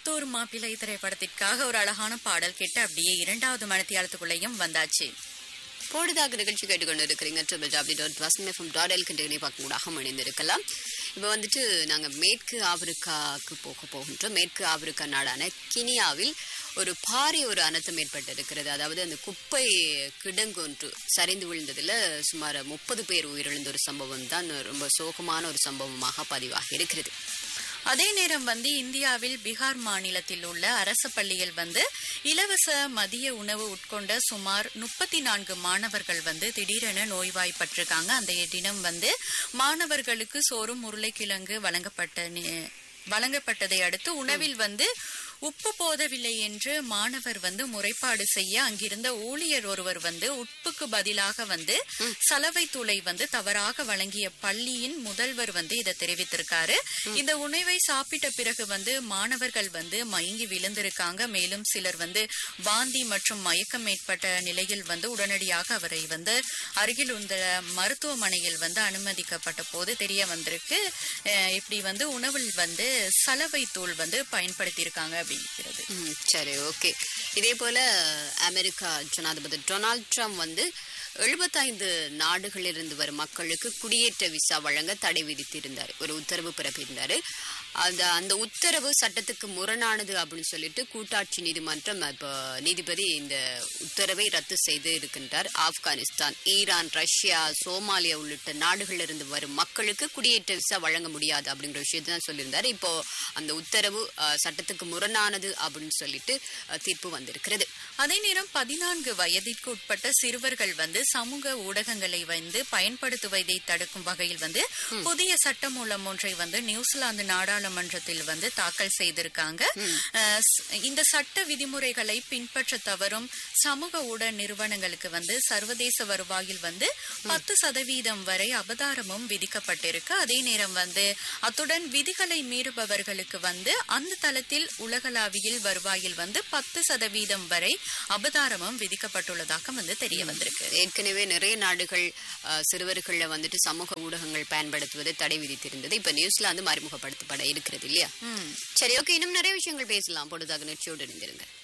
புத்தூர் மாப்பிள்ளை திரைப்படத்திற்காக ஒரு அழகான பாடல் கேட்டு அப்படியே இரண்டாவது மனத்தியாலத்துக்குள்ளேயும் வந்தாச்சு பொழுதாக நிகழ்ச்சி கேட்டுக்கொண்டு இருக்கிறீங்க triple W dot Vasan FM dot L கண்டினை பார்க்கக்கூடாக இணைந்திருக்கலாம் இப்போ வந்துட்டு நாங்கள் மேற்கு ஆப்பிரிக்காவுக்கு போக போகின்றோம் மேற்கு ஆப்பிரிக்கா நாடான கினியாவில் ஒரு பாரிய ஒரு அனர்த்தம் ஏற்பட்டிருக்கிறது அதாவது அந்த குப்பை கிடங்கு ஒன்று சரிந்து விழுந்ததில் சுமார் முப்பது பேர் உயிரிழந்த ஒரு சம்பவம் தான் ரொம்ப சோகமான ஒரு சம்பவமாக பதிவாகி இருக்கிறது அதே நேரம் வந்து இந்தியாவில் பீகார் மாநிலத்தில் உள்ள அரசு பள்ளியில் வந்து இலவச மதிய உணவு உட்கொண்ட சுமார் முப்பத்தி நான்கு மாணவர்கள் வந்து திடீரென நோய்வாய்ப்பட்டிருக்காங்க அந்த தினம் வந்து மாணவர்களுக்கு சோறும் உருளைக்கிழங்கு வழங்கப்பட்ட நி- வழங்கப்பட்டதை அடுத்து உணவில் வந்து உப்பு போதவில்லை என்று மாணவர் வந்து முறைப்பாடு செய்ய அங்கிருந்த ஊழியர் ஒருவர் வந்து உப்புக்கு பதிலாக வந்து சலவை தூளை வந்து தவறாக வழங்கிய பள்ளியின் முதல்வர் வந்து இதை தெரிவித்திருக்காரு இந்த உணவை சாப்பிட்ட பிறகு வந்து மாணவர்கள் வந்து மயங்கி விழுந்திருக்காங்க மேலும் சிலர் வந்து வாந்தி மற்றும் மயக்கம் ஏற்பட்ட நிலையில் வந்து உடனடியாக அவரை வந்து அருகில் உள்ள மருத்துவமனையில் வந்து அனுமதிக்கப்பட்ட போது தெரிய வந்திருக்கு அஹ் இப்படி வந்து உணவில் வந்து சலவை தூள் வந்து பயன்படுத்தியிருக்காங்க அப்படிங்கிறது ம், சரி ஓகே இதே போல அமெரிக்கா ஜனாதிபதி டொனால்ட் ட்ரம்ப் வந்து எழுபத்தைந்து நாடுகளிலிருந்து வரும் மக்களுக்கு குடியேற்ற விசா வழங்க தடை விதித்திருந்தார் ஒரு உத்தரவு பிறப்பிருந்தார் அந்த அந்த உத்தரவு சட்டத்துக்கு முரணானது அப்படின்னு சொல்லிட்டு கூட்டாட்சி நீதிமன்றம் இப்போ நீதிபதி இந்த உத்தரவை ரத்து செய்து இருக்கின்றார் ஆப்கானிஸ்தான் ஈரான் ரஷ்யா சோமாலியா உள்ளிட்ட நாடுகளிலிருந்து வரும் மக்களுக்கு குடியேற்ற விசா வழங்க முடியாது அப்படிங்கிற விஷயத்தை தான் சொல்லியிருந்தார் இப்போ அந்த உத்தரவு அஹ், சட்டத்துக்கு முரணானது அப்படின்னு சொல்லிட்டு அஹ், தீர்ப்பு வந்திருக்கிறது அதே நேரம் பதினான்கு வயதிற்கு உட்பட்ட சிறுவர்கள் வந்து சமூக ஊடகங்களை வந்து பயன்படுத்துவதை தடுக்கும் வகையில் வந்து புதிய சட்டமூலம் ஒன்றை வந்து நியூசிலாந்து நாடாளுமன்றத்தில் வந்து தாக்கல் செய்திருக்காங்க அஹ், ஸ்- இந்த சட்ட விதிமுறைகளை பின்பற்ற தவறும் சமூக ஊடக நிறுவனங்களுக்கு வந்து சர்வதேச வருவாயில் வந்து பத்து சதவீதம் வரை அபதாரமும் விதிக்கப்பட்டிருக்கு அதே நேரம் வந்து அத்துடன் விதிகளை மீறுபவர்களுக்கு வந்து அந்த தளத்தில் உலகளாவியில் வருவாயில் வந்து பத்து சதவீதம் வரை அபதாரமும் விதிக்கப்பட்டுள்ளதாக வந்து தெரிய வந்திருக்கு ஏற்கனவே நிறைய நாடுகள் அஹ், சிறுவர்கள்ல வந்துட்டு சமூக ஊடகங்கள் பயன்படுத்துவதை தடை விதித்திருந்தது இப்ப நியூசிலாந்து அறிமுகப்படுத்தப்பட இருக்கிறது இல்லையா ம். சரி ஓகே இன்னும் நிறைய விஷயங்கள் பேசலாம் பொழுதாக நிகழ்ச்சியோடு இணைந்திருங்க